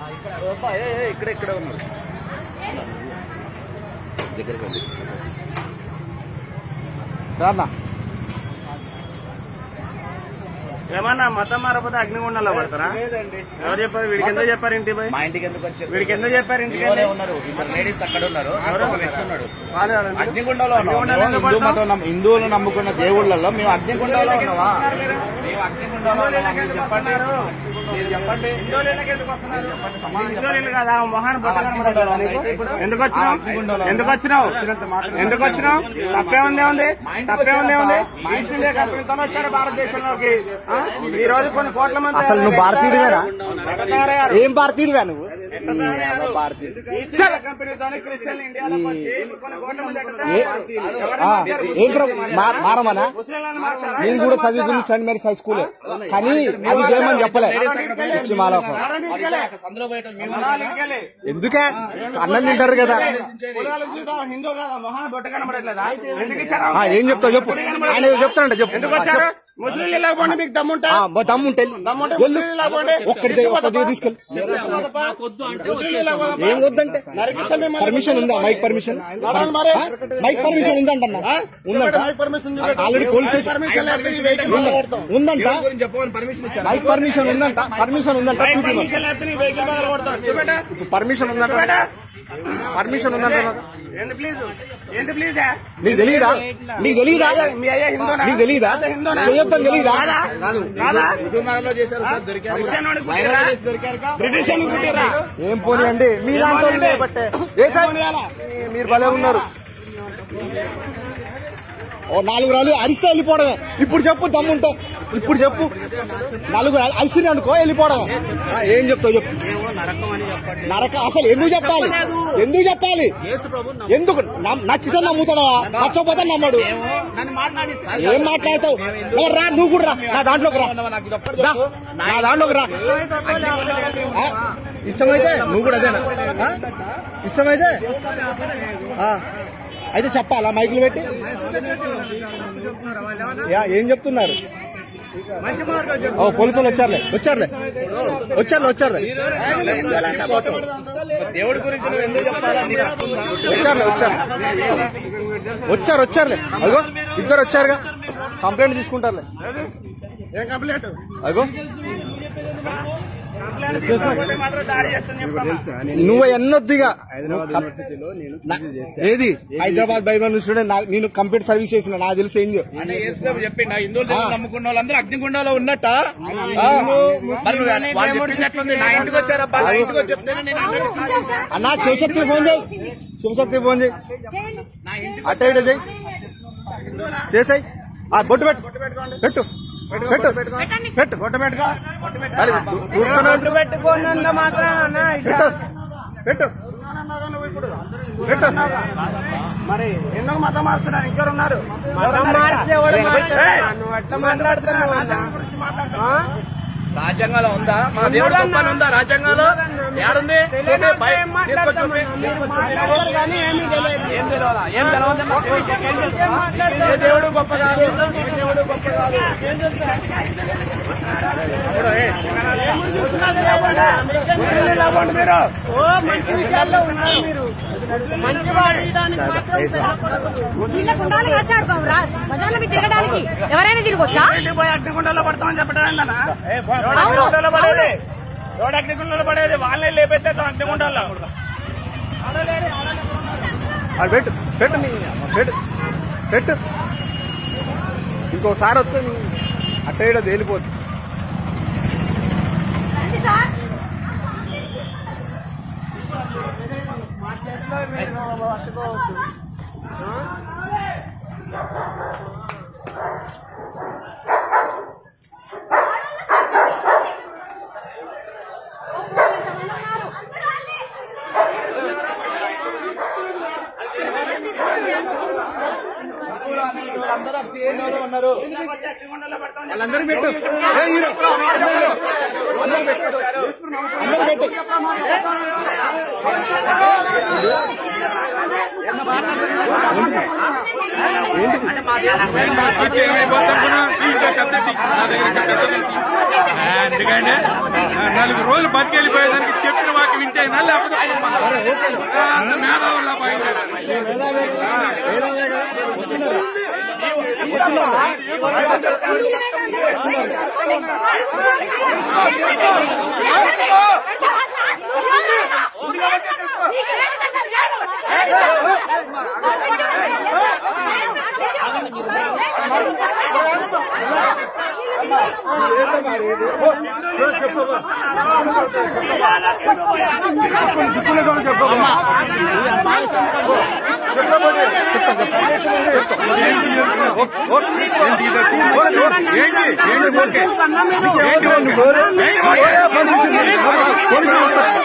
ఇక్కడ ఇక్కడ ఉన్నారు దగ్గరికి వెళ్ళి రానా ఏమన్నా మతం మారపోతే అగ్నిగుండంలో పడతారా లేదండి ఎవరు చెప్పారు వీడికి ఎందుకు చెప్పారు ఇంటి పోయి మా ఇంటికి ఎందుకు వచ్చారు వీడికి ఎందుకు చెప్పారు ఇంటికి మీలోనే ఉన్నారు ఇద్దరు లేడీస్ అక్కడ ఉన్నారు ఒక వ్యక్తి ఉన్నాడు వాళ్ళే వాళ్ళు. అగ్నిగుండంలో ఉన్నాం అగ్నిగుండంలో మేము ఎందుకు హిందూ పడతాం? మతం నమ్ము- హిందువులు నమ్ముకున్న దేవుళ్ళలో మేము అగ్నిగుండంలో ఉన్నావా మేము అగ్నిగుండంలో ఉన్నామా? మీరు చెప్పండి మీరు చెప్పండి హిందువులు ఇళ్ళకి ఎందుకు వస్తున్నారు? సమాధానం హిందువులు ఇల్లు కాదా? మొహాన్ని బొట్టు కనబడట్లేదా నీకు? ఎందుకు వచ్చినావు అగ్నిగుండంలో ఎందుకు వచ్చినావు వచ్చినంత మాత్రం ఎందుకు వచ్చినావు తప్పే ఉంది ఉంది మా ఇంటికి తప్పే ఉంది ఉంది మా ఈస్ట్ ఇండియా కంపెనీతో వచ్చారు భారతదేశంలోకి ఆ? ఈ రోజు కొన్ని కోట్ల మంది అసలు నువ్వు భారతీయుడివేనా? ఎట్లా తయారయ్యారు? ఏం భారతీయుడివా నువ్వు ఎట్లా తయారయ్యారు? ఈస్ట్ ఇండియా కంపెనీతో క్రిస్టియన్ ఇండియాలోకి వచ్చి కొన్ని కోట్ల మంది ఎట్లా తయారయ్యారు? ఆ, ఎవరిని మార్చారు? ఏం ప్ర- మా- మారమనా ముస్లింలను మార్చారా? నేను కూడా చదువుకుని సెంట్ మేరీ హై స్కూల్ కానీ అది చేయమని చెప్పలే ఇచ్చి మాలోకం ఎవరండి మరి ఇంటికెళ్ళి? అక్కడ సందులో బయట మేము పొలాలు ఇంటికెళ్ళి. ఎందుకే అన్నం తింటారు కదా పొలాలు చూద్దాం, హిందూ కదా మొహాన్ని బొట్టు కనబడట్లేదా ఎందుకు ఇచ్చారు ఆ, ఏం చెప్తావు చెప్పు ఆయన ఏదో చెప్తానంట చెప్పు ఎందుకు వచ్చారు ముస్లిం ఇళ్ళకి పోండి మీకు దమ్ముంటా ఆ, బా, దమ్ముంటే దమ్ముంటే వెళ్ళు ముస్లిం ఇళ్ళకి పోండి ఒక్కడిదే ఒక్కడిదే తీసుకెళ్ళి ముస్లిం ఇళ్ళకి పోదాం. ఏం వద్దంటే నరికిస్తాం మిమ్మల్ని. పర్మిషన్ ఉందా మైక్ పర్మిషన్ నడవండి మరి. మైక్ పర్మిషన్ ఉందంట ఆ? ఉందంట మైక్ పర్మిషన్ చూపెట్టు. ఆల్రెడీ పోలీస్ స్టేషన్ పర్మిషన్ లేకపోతే ఈ వెహికల్ మీద కొడతాం. ఉందంట దేవుడి గురించి చెప్పమని పర్మిషన్ ఇచ్చారు మైక్ పర్మిషన్ ఉందంట పర్మిషన్ ఉందంట మైక్ చూపి పర్మిషన్ లేకపోతే ఈ వెహికల్ మీద కొడతాం. చూపెట్టు. ఇప్పుడు పర్మిషన్ ఉందంట చూపెట్టు. పర్మిషన్ ఉందంట ఏంది ప్లీజ్ ఏంది ప్లీజ్ నీకు తెలియదా నీకు తెలియదా మీ అయ్యా హిందూనా నీకు తెలీదా? అదే హిందూనా? చేయొద్దని తెలీదా? కాదా? కాదు కాదా? హుజూర్నగర్లో చేశారు సార్ దొరికారు క్రిస్టియన్ వాడికి కుట్టిర్రా? బ్రిటిష్ అని కుట్టిర్రా? ఏం పోనీ అండి మీలాంటి వాళ్ళు పోనీలే. బట్టే ఏ సార్ మీరు భలే ఉన్నారు ఓ నాలుగు రాళ్ళు అరిస్తే వెళ్ళిపోవడమే ఇప్పుడు చెప్పు దమ్ముంటే ఇప్పుడు చెప్పు నలుగురు అరిసిరి అనుకో వెళ్ళిపోవడమే ఆ, ఏం చెప్తావు చెప్పు నరక అసలు ఎందుకు చెప్పాలి ఎందుకు చెప్పాలి ఎందుకు నమ్- నచ్చితే నమ్ముతాడా నచ్చకపోతే నమ్మడు ఏం మాట్లాడతావు నువ్వు రా నువ్వు కూడా రా నా దాంట్లోకి రా నాకు ఇది ఒక్కటి దా, నా దాంట్లోకి రా ఆ, ఇష్టమైతే నువ్వు కూడా అదేనా ఆ? ఇష్టమైతే ఆ, అయితే చెప్పాలా మైకులు పెట్టి యా, ఏం చెప్తున్నారు ఓ పోలీసు వాళ్ళు వచ్చారులే వచ్చారులే వచ్చారులే వచ్చారులే దేవుడి గురించి నువ్వు ఎందుకు చెప్పాలా నీకు అర్థం ఉందా? వచ్చారులే వచ్చారు వచ్చారు వచ్చారులే అదిగో ఇద్దరు వచ్చారుగా కంప్లైంట్ తీసుకుంటారులే ఏం కంప్లైంట్ అదిగో కంప్లైంట్ తీసుకోకపోతే మాత్రం దాడి చేస్తాను చెప్తామా? నువ్వు ఎన్నొద్దిగా నా- ఏది హైదరాబాద్ బైబల్ స్టూడెంట్ నా- నేను కంప్యూటర్ సర్వీస్ చేసిన నాకు తెలిసి ఏంది అంటే యేసుప్రభు చెప్పిండు ఆ హిందువులు దేవుడు నమ్ముకున్న వాళ్ళందరూ అగ్నిగుండంలో ఉన్నట్ట ఆ, మరి నువ్వు వాళ్ళు చెప్పింది ఎట్లుంది నా ఇంటికి వచ్చారబ్బా నా ఇంటికి వచ్చి చెప్తేనే నేను అందరికీ కాల్ చేశా. అన్నా శివశక్తి ఫోన్ చేయి శివశక్తి ఫోన్ చేయి నా ఇంటికి అట్ట ఇట చేయి చేసాయి ఆ బొట్టు పెట్టు పెట్టు పెట్టు పెట్టు బొట్టు పెట్టుకో అది ఊరుకునే బొట్టు పెట్టుకోనంత మాత్రం పెట్టు పెట్టు పెట్టు మరి ఎందుకు మతం మారుస్తున్నారు ఇంకెవరు ఉన్నారు ఏయ్, నువ్వు ఎట్లా మాట్లాడుతున్నావు రాజ్యాంగం గురించి మాట్లాడుతున్నావా? రాజ్యాంగంలో ఉందా మా దేవుడు గొప్ప అని ఉందా రాజ్యాంగంలో ఏడుంది చూపి, బయ- తీసుకొచ్చి చూపి. ఏం తెలియదా ఏం తెలియదు ఏ దేవుడు గొప్ప కాదు ఏ దేవుడు గొప్ప కాదు లేవండి మీరు ఓ మంచి విషయాల్లో ఉన్నారు మీరు మంచి వీళ్ళకు ఉండాలి కదా సార్ బాబు రా బజార్లో మీరు తిరగడానికి ఎవరైనా తిరగొచ్చా ఇంటికి పోయి అగ్నిగుండంలో పడతామని చెప్పడం ఏందన్నా ఎవడు అవును, అగ్నిగుండంలో పడేది ఎవడు అగ్నిగుండంలో పడేది వాళ్ళే లేపెత్తేస్తాం అగ్నిగుండంలో అది పెట్టు పెట్టు నీ పెట్టు పెట్టు ఇంకోసారి వస్తే నీ అట్ట ఇడ తేలిపోతుంది రండి సార్ వాళ్ళందరూ పెట్టు ఏ హీరో అందరూ పెట్టు అందరూ పెట్టు మా పార్టీ ఏమైపోతుంది అనుకున్నా? ఇంకా చెప్పండి. నా దగ్గర ఇంకా చెప్పండి. ఎందుకంటే నలుగు రోజులు బతికెళ్ళిపోయేదానికి చెప్పిన వాకి వింటేనా లేకపోతే ఆ, అంత మేధావుల్లా బయలుదేరారు మేధావే కదా వస్తున్నారా వస్తున్నారా ఏంటి ఏంటి ఓకే ఏంటి ఓకే పోలీసులు వస్తారు.